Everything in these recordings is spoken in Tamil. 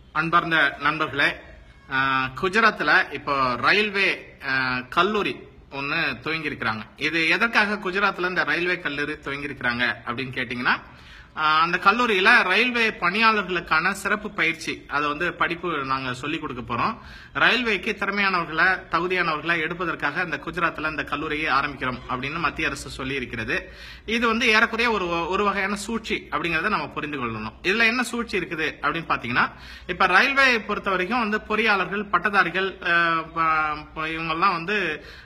அன்பார்ந்த நண்பர்களே அஹ், குஜராத்ல இப்போ ரயில்வே அஹ், கல்லூரி ஒன்னு துவங்கி இருக்கிறாங்க இது எதற்காக குஜராத்ல இந்த ரயில்வே கல்லூரி துவங்கி இருக்கிறாங்க அப்படின்னு கேட்டீங்கன்னா அஹ், அந்த கல்லூரியில ரயில்வே பணியாளர்களுக்கான சிறப்பு பயிற்சி அதை வந்து படிப்பு நாங்க சொல்லி கொடுக்க போறோம் ரயில்வேக்கு திறமையானவர்களை தகுதியானவர்களை எடுப்பதற்காக இந்த குஜராத்ல இந்த கல்லூரியை ஆரம்பிக்கிறோம் அப்படின்னு மத்திய அரசு சொல்லி இருக்கிறது இது வந்து ஏறக்குறைய ஒரு ஒரு வகையான சூழ்ச்சி அப்படிங்கறத நம்ம புரிந்து கொள்ளணும் இதுல என்ன சூழ்ச்சி இருக்குது அப்படின்னு பாத்தீங்கன்னா இப்ப ரயில்வே பொறுத்த வரைக்கும் வந்து பொறியாளர்கள் பட்டதாரிகள் அஹ், ப- ப- இவங்கெல்லாம் வந்து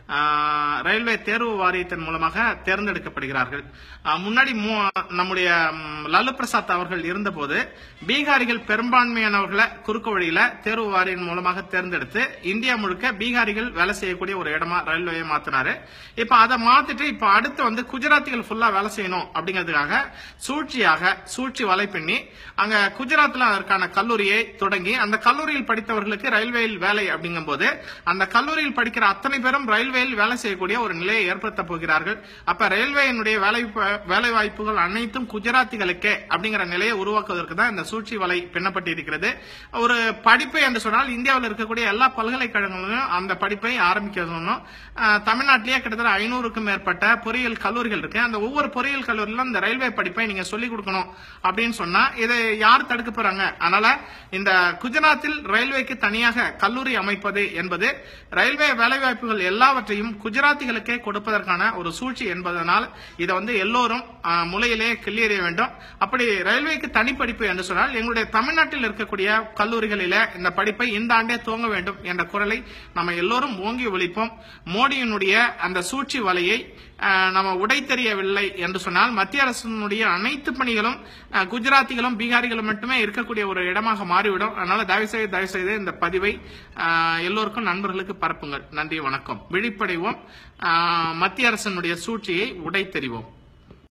அஹ், ரயில்வே தேர்வு வாரியத்தின் மூலமாக தேர்ந்தெடுக்கப்படுகிறார்கள் அஹ், முன்னாடி மூ- நம்முடைய ம், லல்லு பிரசாத் அவர்கள் இருந்தபோது பீகாரிகள் பெரும்பான்மையானவர்களை குறுக்கு வழியில தேர்வு வாரியம் மூலமாக தேர்ந்தெடுத்து இந்தியா முழுக்க பீகாரிகள் வேலை செய்யக்கூடிய ஒரு இடமா ரயில்வே மாத்தினாரு இப்ப அதை மாத்திட்டு இப்ப அடுத்து வந்து குஜராத்திகள் ஃபுல்லா வேலை செய்யணும் அப்படிங்கிறதுக்காக சூழ்ச்சியாக சூழ்ச்சி வலை பின்னி அங்க குஜராத்ல அதற்கான கல்லூரியை தொடங்கி அந்த கல்லூரியில் படித்தவர்களுக்கு ரயில்வேயில் வேலை அப்படிங்கும்போது அந்த கல்லூரியில் படிக்கிற அத்தனை பேரும் ரயில்வேயில் வேலை செய்யக்கூடிய ஒரு நிலையை ஏற்படுத்த போகிறார்கள் அப்ப ரயில்வேயினுடைய வேலை வேலை வாய்ப்புகள் அனைத்தும் குஜராத்திகளுக்கே அப்படிங்கிற நிலையை உருவாக்குவதற்கு தான் இந்த சூழ்ச்சி வலை பின்னப்பட்டிருக்கிறது ஒரு படிப்பு என்று சொன்னால் இந்தியாவில் இருக்கக்கூடிய எல்லா பல்கலைக்கழகங்களிலும் அந்த படிப்பை ஆரம்பிக்க சொன்னோம் அஹ், தமிழ்நாட்டிலேயே கிட்டத்தட்ட ஐநூறுக்கும் மேற்பட்ட பொறியியல் கல்லூரிகள் இருக்கு அந்த ஒவ்வொரு பொறியியல் கல்லூரியிலும் இந்த ரயில்வே படிப்பை நீங்க சொல்லிக் கொடுக்கணும் அப்படின்னு சொன்னா இதை யார் தடுக்க போறாங்க அதனால இந்த குஜராத்தில் ரயில்வேக்கு தனியாக கல்லூரி அமைப்பது என்பது ரயில்வே வேலைவாய்ப்புகள் எல்லாவற்றையும் குஜராத்திகளுக்கே கொடுப்பதற்கான ஒரு சூழ்ச்சி என்பதனால் இதை வந்து எல்லோரும் அஹ், முளையிலே கிள்ளியறிய வேண்டும் அப்படி ரயில்வேக்கு தனிப்படிப்பு என்று சொன்னால் எங்களுடைய தமிழ்நாட்டில் இருக்கக்கூடிய கல்லூரிகளில இந்த படிப்பை இந்த ஆண்டே துவங்க வேண்டும் என்ற குரலை நம்ம எல்லோரும் ஓங்கி ஒழிப்போம் மோடியினுடைய அந்த சூழ்ச்சி வலையை அஹ், நம்ம உடை தெரியவில்லை என்று சொன்னால் மத்திய அரசினுடைய அனைத்து பணிகளும் அஹ், குஜராத்திகளும் பீகாரிகளும் மட்டுமே இருக்கக்கூடிய ஒரு இடமாக மாறிவிடும் அதனால தயவு செய்து தயவு செய்து இந்த பதிவை அஹ், எல்லோருக்கும் நண்பர்களுக்கு பரப்புங்கள் நன்றி வணக்கம் விழிப்படைவோம் அஹ், மத்திய அரசினுடைய சூழ்ச்சியை உடை தெரிவோம்